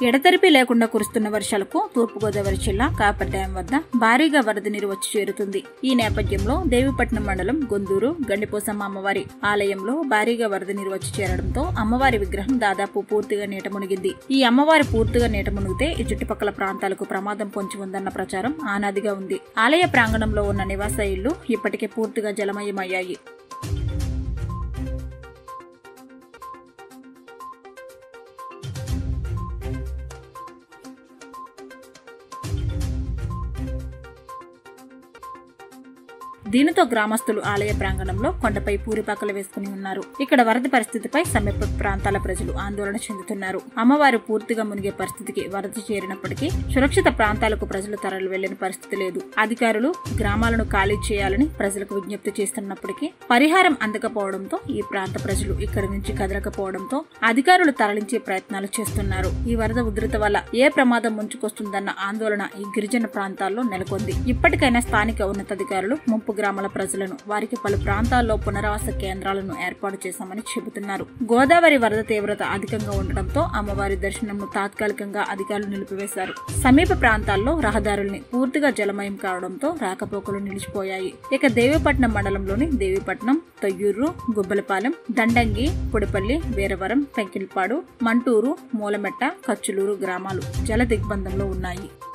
ఎడతెరిపి లేకుండా కురుస్తున్న వర్షాలకు తూర్పుగోదావరి జిల్లా కాపర్ డ్యాం వద్ద భారీగా వరద నీరు వచ్చి చేరుతుంది ఈ నేపథ్యంలో దేవిపట్నం మండలం గొందూరు గండిపోసమ్మ అమ్మవారి ఆలయంలో భారీగా వరద నీరు వచ్చి చేరడంతో అమ్మవారి విగ్రహం దాదాపు పూర్తిగా నీట మునిగింది ఈ అమ్మవారి పూర్తిగా నీట మునిగితే ఈ చుట్టుపక్కల ప్రాంతాలకు ప్రమాదం పొంచి ఉందన్న ప్రచారం ఆనాదిగా ఉంది ఆలయ ప్రాంగణంలో ఉన్న నివాస ఇళ్లు ఇప్పటికే పూర్తిగా జలమయమయ్యాయి దీనితో గ్రామస్తులు ఆలయ ప్రాంగణంలో కొండపై పూరిపాకలు వేసుకుని ఉన్నారు ఇక్కడ వరద పరిస్థితిపై సమీప ప్రాంతాల ప్రజలు ఆందోళన చెందుతున్నారు అమ్మవారు పూర్తిగా మునిగే పరిస్థితికి వరద చేరినప్పటికీ సురక్షిత ప్రాంతాలకు ప్రజలు తరలి వెళ్లిన పరిస్థితి లేదు అధికారులు గ్రామాలను ఖాళీ చేయాలని ప్రజలకు విజ్ఞప్తి చేస్తున్నప్పటికీ పరిహారం అందకపోవడంతో ఈ ప్రాంత ప్రజలు ఇక్కడి నుంచి కదలకపోవడంతో అధికారులు తరలించే ప్రయత్నాలు చేస్తున్నారు ఈ వరద ఉధృత వల్ల ఏ ప్రమాదం ముంచుకొస్తుందన్న ఆందోళన ఈ గిరిజన ప్రాంతాల్లో నెలకొంది ఇప్పటికైనా స్థానిక ఉన్నతాధికారులు ముంపు గ్రామాల ప్రజలను వారికి పలు ప్రాంతాల్లో పునరావాస కేంద్రాలను ఏర్పాటు చేశామని చెబుతున్నారు గోదావరి వరద తీవ్రత అధికంగా ఉండడంతో అమ్మవారి దర్శనంను తాత్కాలికంగా అధికారులు నిలిపివేశారు సమీప ప్రాంతాల్లో రహదారుల్ని పూర్తిగా జలమయం కావడంతో రాకపోకలు నిలిచిపోయాయి ఇక దేవీపట్నం మండలంలోని దేవీపట్నం తొయ్యూరు గుబ్బలపాలెం దండంగి పుడిపల్లి వీరవరం పెంకిల్పాడు మంటూరు మూలమెట్ట కచ్చులూరు గ్రామాలు జల దిగ్బంధంలో ఉన్నాయి